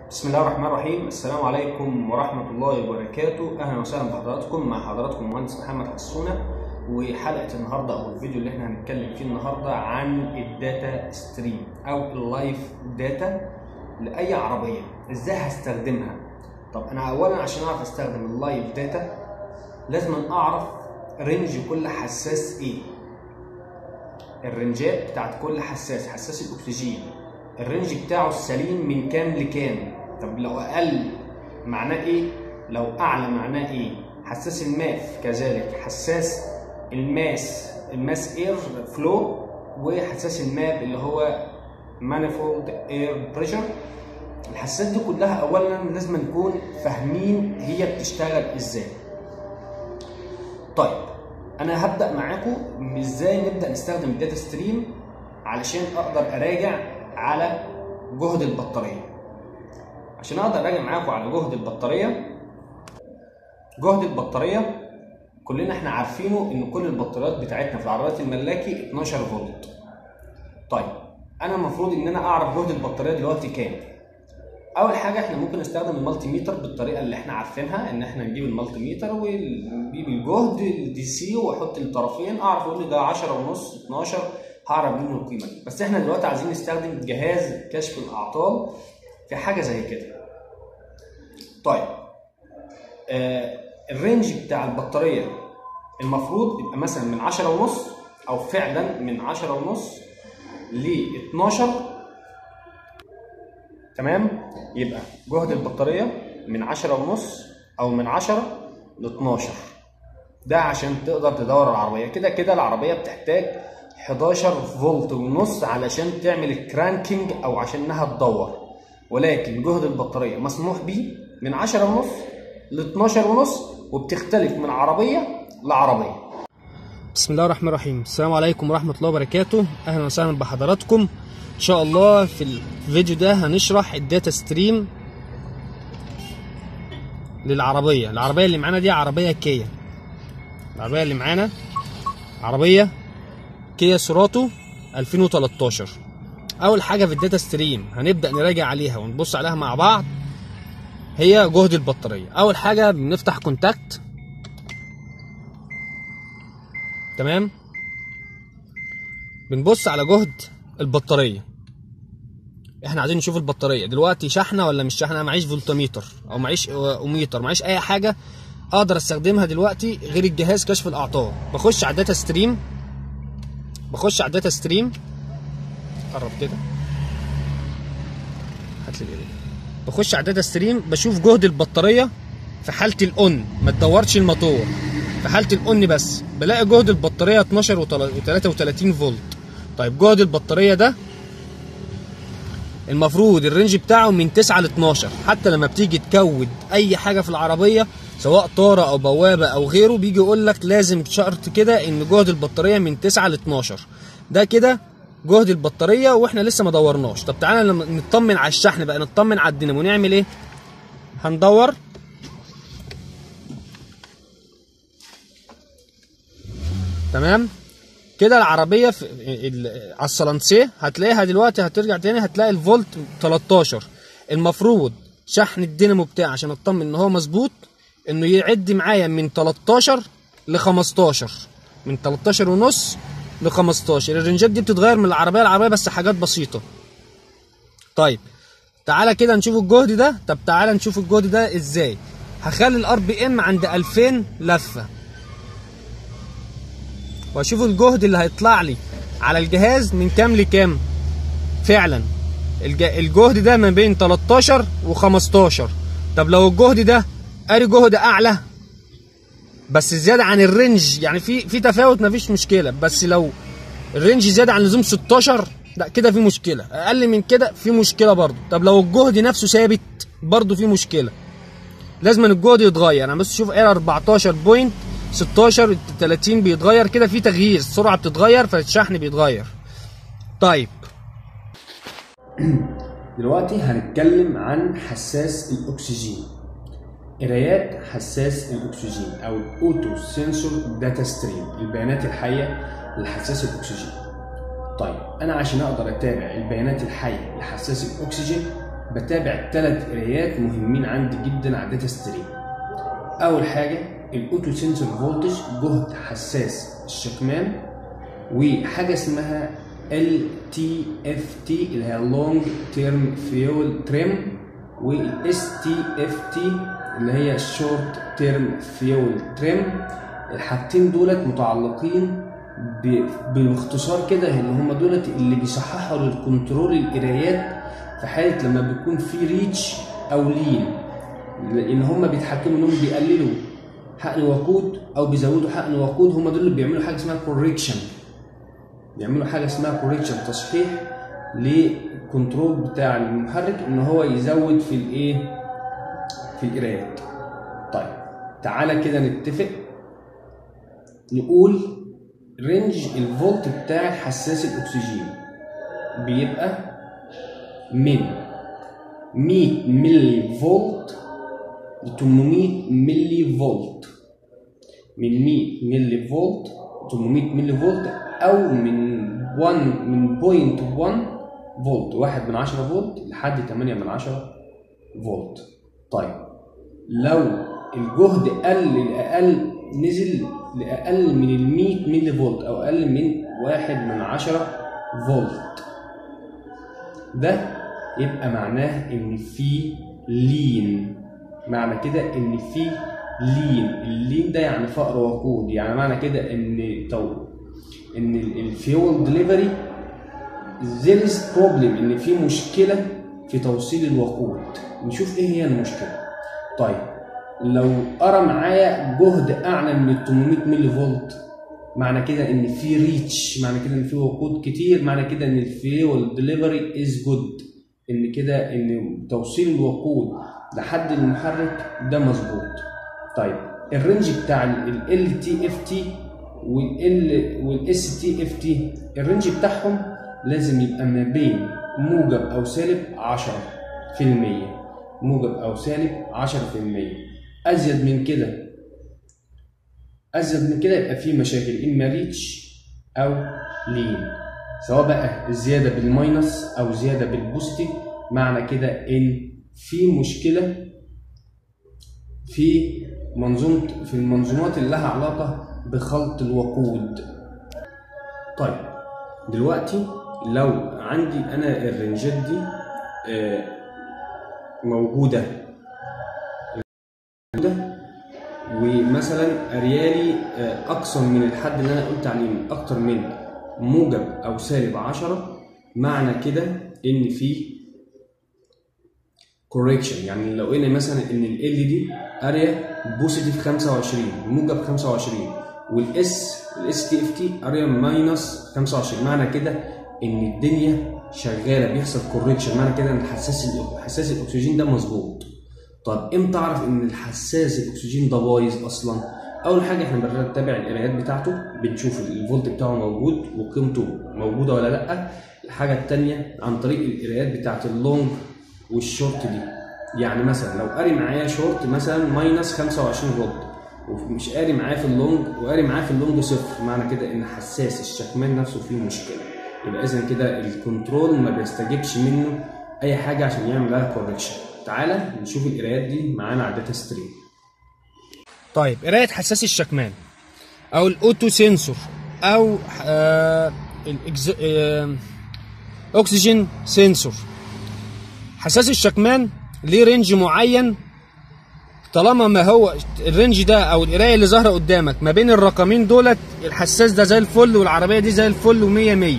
بسم الله الرحمن الرحيم السلام عليكم ورحمة الله وبركاته أهلا وسهلا بحضراتكم مع حضراتكم مهندس محمد حسونة وحلقة النهاردة أو الفيديو اللي احنا هنتكلم فيه النهاردة عن الداتا ستريم أو اللايف داتا لأي عربية إزاي هستخدمها طب أنا أولا عشان أعرف أستخدم اللايف داتا لازم أعرف رينج كل حساس إيه الرنجات بتاعت كل حساس حساس الأكسجين الرينج بتاعه السليم من كام لكام طب لو اقل معناه ايه لو اعلى معناه ايه حساس الماس كذلك حساس الماس الماس اير فلو وحساس الماب اللي هو مانيفولد اير بريشر الحساسات دي كلها اولا لازم نكون فاهمين هي بتشتغل ازاي طيب انا هبدا معاكم ازاي نبدا نستخدم الداتا ستريم علشان اقدر اراجع على جهد البطاريه عشان اقدر اراجع معاكم على جهد البطاريه جهد البطاريه كلنا احنا عارفينه ان كل البطاريات بتاعتنا في العربيات الملاكي 12 فولت طيب انا المفروض ان انا اعرف جهد البطاريه دلوقتي كام اول حاجه احنا ممكن نستخدم المالتي ميتر بالطريقه اللي احنا عارفينها ان احنا نجيب المالتي ميتر ونجيب الجهد الدي سي واحط الطرفين اعرف اقول لي ده 10 ونص 12 هعرف منه القيمه دي بس احنا دلوقتي عايزين نستخدم جهاز كشف الاعطال في حاجه زي كده طيب آه الرينج بتاع البطاريه المفروض يبقى مثلا من 10 ونص او فعلا من 10 ونص ل 12 تمام يبقى جهد البطاريه من 10 ونص او من 10 ل 12 ده عشان تقدر تدور العربيه كده كده العربيه بتحتاج 11 فولت ونص علشان تعمل الكرانكينج او عشان انها تدور ولكن جهد البطاريه مسموح به من 10 ونص ل 12 ونص وبتختلف من عربيه لعربيه بسم الله الرحمن الرحيم السلام عليكم ورحمة الله وبركاته أهلا وسهلا بحضراتكم إن شاء الله في الفيديو ده هنشرح الداتا ستريم للعربية العربية اللي معانا دي عربية كيا العربية اللي معانا عربية كيا سوراتو 2013 أول حاجة في الداتا ستريم هنبدأ نراجع عليها ونبص عليها مع بعض هي جهد البطارية أول حاجة بنفتح كونتاكت تمام بنبص على جهد البطاريه احنا عايزين نشوف البطاريه دلوقتي شحنه ولا مش شحنه معيش فولتميتر او معيش اوميتر معيش اي حاجه اقدر استخدمها دلوقتي غير الجهاز كشف الاعطال بخش على الداتا ستريم بخش على الداتا ستريم قرب كده هات لي الإيد. بخش على الداتا ستريم بشوف جهد البطاريه في حاله الاون ما تدورش الموتور في حاله الاون بس بلاقي جهد البطاريه 12 و33 فولت طيب جهد البطاريه ده المفروض الرينج بتاعه من 9 ل 12 حتى لما بتيجي تكود اي حاجه في العربيه سواء طاره او بوابه او غيره بيجي يقول لك لازم شرط كده ان جهد البطاريه من 9 ل 12 ده كده جهد البطاريه واحنا لسه ما دورناش طب تعالى لما نطمن على الشحن بقى نطمن على الدينامو نعمل ايه هندور تمام كده العربيه في على السلانسيه هتلاقيها دلوقتي هترجع تاني هتلاقي الفولت 13 المفروض شحن الدينامو بتاعي عشان اطمن ان هو مظبوط انه يعد معايا من 13 ل 15 من 13 ونص ل 15 الرنجات دي بتتغير من العربيه للعربيه بس حاجات بسيطه طيب تعالى كده نشوف الجهد ده طب تعالى نشوف الجهد ده ازاي هخلي الار بي ام عند 2000 لفه واشوف الجهد اللي هيطلع لي على الجهاز من كام لكام فعلا الجهد ده ما بين 13 و15 طب لو الجهد ده قاري جهد اعلى بس زياده عن الرينج يعني في في تفاوت مفيش مشكله بس لو الرينج زياده عن لزوم 16 لا كده في مشكله اقل من كده في مشكله برضه طب لو الجهد نفسه ثابت برضه في مشكله لازم الجهد يتغير انا بس شوف اير 14 بوينت 16 30 بيتغير كده في تغيير السرعه بتتغير فالشحن بيتغير طيب دلوقتي هنتكلم عن حساس الاكسجين قرايات حساس الاكسجين او الاوتو سنسور داتا ستريم البيانات الحيه لحساس الاكسجين طيب انا عشان اقدر اتابع البيانات الحيه لحساس الاكسجين بتابع ثلاث قرايات مهمين عندي جدا على الداتا ستريم اول حاجه الاوتو سنسور فولتج جهد حساس الشكمان وحاجه اسمها ال تي اف تي اللي هي لونج تيرم فيول تريم والاس تي اف تي اللي هي شورت تيرم فيول تريم الحاجتين دولت متعلقين ب- باختصار كده اللي هم دولت اللي بيصححوا للكنترول القرايات في حاله لما بيكون في ريتش او لين لان هم بيتحكموا انهم بيقللوا حقن وقود او بيزودوا حقن وقود هم دول اللي بيعملوا حاجه اسمها كوريكشن بيعملوا حاجه اسمها كوريكشن تصحيح للكنترول بتاع المحرك ان هو يزود في الايه في القرايات طيب تعالى كده نتفق نقول رينج الفولت بتاع حساس الاكسجين بيبقى من 100 ملي فولت ل 800 ملي فولت من 100 ملي فولت 800 ملي فولت او من 1 من 0.1 فولت 1 من 10 فولت لحد 8 من 10 فولت طيب لو الجهد قل لاقل نزل لاقل من ال 100 ملي فولت او اقل من 1 من 10 فولت ده يبقى معناه ان في لين معنى كده ان في لين اللين ده يعني فقر وقود يعني معنى كده ان تو ان الفيول دليفري there is problem ان في مشكله في توصيل الوقود نشوف ايه هي المشكله طيب لو قرا معايا جهد اعلى من ال 800 ملي فولت معنى كده ان في ريتش معنى كده ان في وقود كتير معنى كده ان الفيول دليفري از جود ان كده ان توصيل الوقود لحد المحرك ده مظبوط طيب الرينج بتاع ال تي اف تي وال والاس تي اف تي الرينج بتاعهم لازم يبقى ما بين موجب او سالب 10% موجب او سالب 10% ازيد من كده ازيد من كده يبقى في مشاكل اما ريتش او لين سواء بقى زياده بالماينس او زياده بالبوزيتيف معنى كده ان في مشكله في منظومه في المنظومات اللي لها علاقه بخلط الوقود طيب دلوقتي لو عندي انا الرنجات دي آه، موجوده موجودة ومثلا اريالي آه، اكثر من الحد اللي انا قلت عليه اكتر من موجب او سالب 10 معنى كده ان في كوريكشن يعني لو قلنا مثلا ان ال دي اريا بوزيتيف 25 موجب 25 والاس الاس تي اف تي اريا ماينس 25 معنى كده ان الدنيا شغاله بيحصل كوريكشن معنى كده ان الحساس حساس الاكسجين ده مظبوط طب امتى اعرف ان الحساس الاكسجين ده بايظ اصلا اول حاجه احنا بنتابع القرايات بتاعته بنشوف الفولت بتاعه موجود وقيمته موجوده ولا لا الحاجه الثانيه عن طريق القرايات بتاعت اللونج والشورت دي يعني مثلا لو قاري معايا شورت مثلا ماينس 25 فولت ومش قاري معاه في اللونج وقاري معاه في اللونج صفر معنى كده ان حساس الشكمان نفسه فيه مشكله يبقى اذا كده الكنترول ما بيستجيبش منه اي حاجه عشان يعمل لها كوركشن تعالى نشوف القرايات دي معانا على الداتا ستريم طيب قرايه حساس الشكمان او الاوتو سنسور او آه الإكز... آه اكسجين سنسور حساس الشكمان ليه رينج معين طالما ما هو الرينج ده او القرايه اللي ظاهره قدامك ما بين الرقمين دولت الحساس ده زي الفل والعربيه دي زي الفل و100 100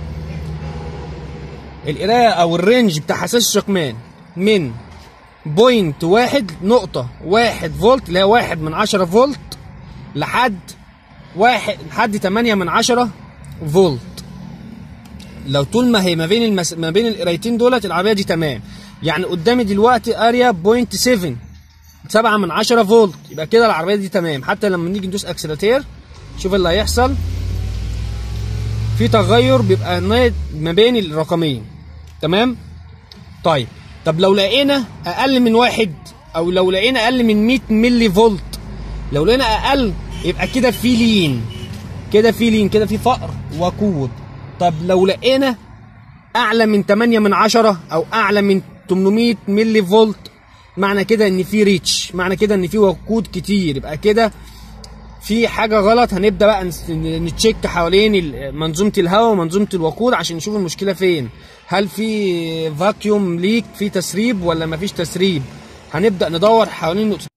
القرايه او الرينج بتاع حساس الشكمان من بوينت واحد نقطة واحد فولت اللي هي واحد من عشرة فولت لحد واحد لحد تمانية من عشرة فولت لو طول ما هي ما بين المس... ما بين القرايتين دولت العربية دي تمام يعني قدامي دلوقتي اريا بوينت 7 سبعة من عشرة فولت يبقى كده العربية دي تمام حتى لما نيجي ندوس اكسلاتير شوف اللي هيحصل في تغير بيبقى نايد ما بين الرقمين تمام طيب طب لو لقينا اقل من واحد او لو لقينا اقل من 100 ملي فولت لو لقينا اقل يبقى كده في لين كده في لين كده في فقر وقود طب لو لقينا اعلى من 8 من 10 او اعلى من 800 ملي فولت معنى كده ان في ريتش معنى كده ان في وقود كتير يبقى كده في حاجه غلط هنبدا بقى نس- نتشيك حوالين ال- منظومه الهواء ومنظومه الوقود عشان نشوف المشكله فين هل في فاكيوم ليك في تسريب ولا مفيش تسريب هنبدا ندور حوالين نقطة